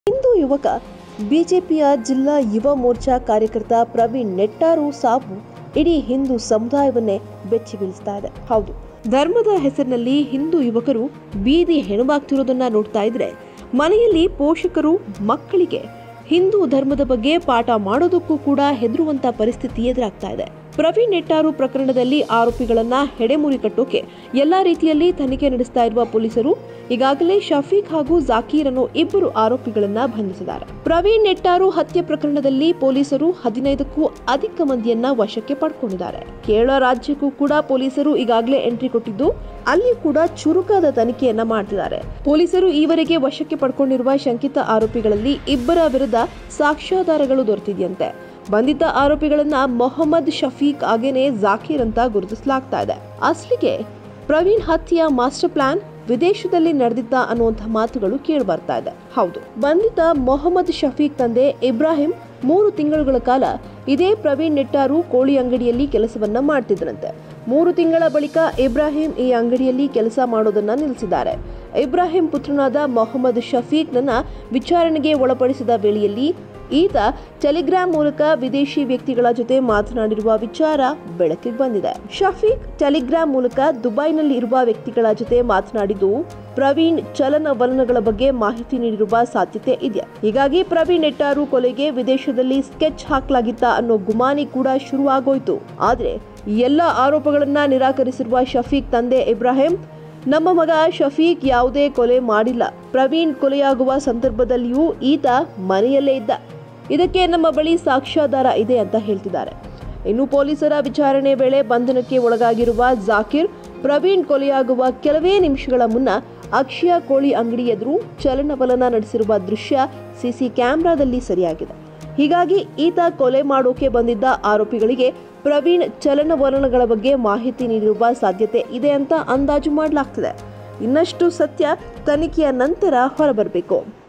ಹಿಂದೂ ಯುವಕ ಬಿಜೆಪಿಯ ಜಿಲ್ಲಾ ಯುವ ಮೋರ್ಚಾ ಕಾರ್ಯಕರ್ತ ಪ್ರವೀಣ್ ನೆಟ್ಟಾರು ಸಾವು ಇಡೀ ಹಿಂದೂ ಸಮುದಾಯವನ್ನೇ ಬೆಚ್ಚಿ ಬೀಳಿಸ್ತಾ ಇದೆ ಹೌದು ಧರ್ಮದ ಹೆಸರಿನಲ್ಲಿ ಹಿಂದೂ ಯುವಕರು ಬೀದಿ ಹೆಣವಾಗ್ತಿರೋದನ್ನ ನೋಡ್ತಾ ಇದ್ರೆ ಮನೆಯಲ್ಲಿ ಪೋಷಕರು ಮಕ್ಕಳಿಗೆ ಹಿಂದೂ ಧರ್ಮದ ಬಗ್ಗೆ ಪಾಠ ಮಾಡೋದಕ್ಕೂ ಕೂಡ ಹೆದರುವಂತ ಪರಿಸ್ಥಿತಿ ಎದುರಾಗ್ತಾ ಇದೆ ಪ್ರವೀಣ್ ನೆಟ್ಟಾರು ಪ್ರಕರಣದಲ್ಲಿ ಆರೋಪಿಗಳನ್ನ ಹೆಡೆಮುರಿ ಕಟ್ಟೋಕೆ ಎಲ್ಲಾ ರೀತಿಯಲ್ಲಿ ತನಿಖೆ ನಡೆಸ್ತಾ ಇರುವ ಪೊಲೀಸರು ಈಗಾಗಲೇ ಶಫೀಕ್ ಹಾಗೂ ಜಾಕೀರ್ ಅನ್ನೋ ಇಬ್ಬರು ಆರೋಪಿಗಳನ್ನ ಬಂಧಿಸಿದ್ದಾರೆ ಪ್ರವೀಣ್ ನೆಟ್ಟಾರು ಹತ್ಯೆ ಪ್ರಕರಣದಲ್ಲಿ ಪೊಲೀಸರು ಹದಿನೈದಕ್ಕೂ ಅಧಿಕ ಮಂದಿಯನ್ನ ವಶಕ್ಕೆ ಪಡ್ಕೊಂಡಿದ್ದಾರೆ ಕೇರಳ ರಾಜ್ಯಕ್ಕೂ ಕೂಡ ಪೊಲೀಸರು ಈಗಾಗಲೇ ಎಂಟ್ರಿ ಕೊಟ್ಟಿದ್ದು ಅಲ್ಲಿ ಕೂಡ ಚುರುಕಾದ ತನಿಖೆಯನ್ನ ಮಾಡ್ತಿದ್ದಾರೆ ಪೊಲೀಸರು ಈವರೆಗೆ ವಶಕ್ಕೆ ಪಡ್ಕೊಂಡಿರುವ ಶಂಕಿತ ಆರೋಪಿಗಳಲ್ಲಿ ಇಬ್ಬರ ವಿರುದ್ಧ ಸಾಕ್ಷ್ಯಾಧಾರಗಳು ದೊರೆತಿದೆಯಂತೆ ಬಂಧಿತ ಆರೋಪಿಗಳನ್ನ ಮೊಹಮ್ಮದ್ ಶಫೀಕ್ ಹಾಗೇನೆ ಜಾಕೀರ್ ಅಂತ ಗುರುತಿಸಲಾಗ್ತಾ ಇದೆ ಅಸ್ಲಿಗೆ ಪ್ರವೀಣ್ ಹತ್ಯೆಯ ಮಾಸ್ಟರ್ ಪ್ಲಾನ್ ವಿದೇಶದಲ್ಲಿ ನಡೆದಿದ್ದ ಅನ್ನುವಂಥ ಮಾತುಗಳು ಕೇಳಿ ಬರ್ತಾ ಇದೆ ಹೌದು ಬಂಧಿತ ಮೊಹಮ್ಮದ್ ಶಫೀಕ್ ತಂದೆ ಇಬ್ರಾಹಿಂ ಮೂರು ತಿಂಗಳುಗಳ ಕಾಲ ಇದೇ ಪ್ರವೀಣ್ ನೆಟ್ಟಾರು ಕೋಳಿ ಅಂಗಡಿಯಲ್ಲಿ ಕೆಲಸವನ್ನ ಮಾಡ್ತಿದ್ರಂತೆ ಮೂರು ತಿಂಗಳ ಬಳಿಕ ಇಬ್ರಾಹಿಂ ಈ ಅಂಗಡಿಯಲ್ಲಿ ಕೆಲಸ ಮಾಡೋದನ್ನ ನಿಲ್ಲಿಸಿದ್ದಾರೆ ಇಬ್ರಾಹಿಂ ಪುತ್ರನಾದ ಮೊಹಮ್ಮದ್ ಶಫೀಕ್ನನ್ನ ವಿಚಾರಣೆಗೆ ಒಳಪಡಿಸಿದ ವೇಳೆಯಲ್ಲಿ ಈತ ಟೆಲಿಗ್ರಾಮ್ ಮೂಲಕ ವಿದೇಶಿ ವ್ಯಕ್ತಿಗಳ ಜೊತೆ ಮಾತನಾಡಿರುವ ವಿಚಾರ ಬೆಳಕಿಗೆ ಬಂದಿದೆ ಶಫೀಕ್ ಟೆಲಿಗ್ರಾಮ್ ಮೂಲಕ ದುಬೈನಲ್ಲಿ ಇರುವ ವ್ಯಕ್ತಿಗಳ ಜೊತೆ ಮಾತನಾಡಿದ್ದು ಪ್ರವೀಣ್ ಚಲನವಲನಗಳ ಬಗ್ಗೆ ಮಾಹಿತಿ ನೀಡಿರುವ ಸಾಧ್ಯತೆ ಇದೆ ಹೀಗಾಗಿ ಪ್ರವೀಣ್ ನೆಟ್ಟಾರು ಕೊಲೆಗೆ ವಿದೇಶದಲ್ಲಿ ಸ್ಕೆಚ್ ಹಾಕಲಾಗಿತ್ತ ಅನ್ನೋ ಗುಮಾನಿ ಕೂಡ ಶುರುವಾಗೋಯ್ತು ಆದ್ರೆ ಈ ಎಲ್ಲ ಆರೋಪಗಳನ್ನ ನಿರಾಕರಿಸಿರುವ ಶಫೀಕ್ ತಂದೆ ಇಬ್ರಾಹಿಂ ನಮ್ಮ ಮಗ ಶಫೀಕ್ ಯಾವುದೇ ಕೊಲೆ ಮಾಡಿಲ್ಲ ಪ್ರವೀಣ್ ಕೊಲೆಯಾಗುವ ಸಂದರ್ಭದಲ್ಲಿಯೂ ಈತ ಮನೆಯಲ್ಲೇ ಇದ್ದ ಇದಕ್ಕೆ ನಮ್ಮ ಬಳಿ ಸಾಕ್ಷ್ಯಾಧಾರ ಇದೆ ಅಂತ ಹೇಳ್ತಿದ್ದಾರೆ ಇನ್ನು ಪೊಲೀಸರ ವಿಚಾರಣೆ ವೇಳೆ ಬಂಧನಕ್ಕೆ ಒಳಗಾಗಿರುವ ಜಾಕಿರ್ ಪ್ರವೀಣ್ ಕೊಲೆಯಾಗುವ ಕೆಲವೇ ನಿಮಿಷಗಳ ಮುನ್ನ ಅಕ್ಷಯ ಕೋಳಿ ಅಂಗಡಿ ಎದುರು ಚಲನವಲನ ನಡೆಸಿರುವ ದೃಶ್ಯ ಸಿಸಿ ಕ್ಯಾಮೆರಾದಲ್ಲಿ ಸರಿಯಾಗಿದೆ ಹೀಗಾಗಿ ಈತ ಕೊಲೆ ಮಾಡೋಕೆ ಬಂದಿದ್ದ ಆರೋಪಿಗಳಿಗೆ ಪ್ರವೀಣ್ ಚಲನವಲನಗಳ ಬಗ್ಗೆ ಮಾಹಿತಿ ನೀಡಿರುವ ಸಾಧ್ಯತೆ ಇದೆ ಅಂತ ಅಂದಾಜು ಮಾಡಲಾಗ್ತಿದೆ ಇನ್ನಷ್ಟು ಸತ್ಯ ತನಿಖೆಯ ನಂತರ ಹೊರಬರಬೇಕು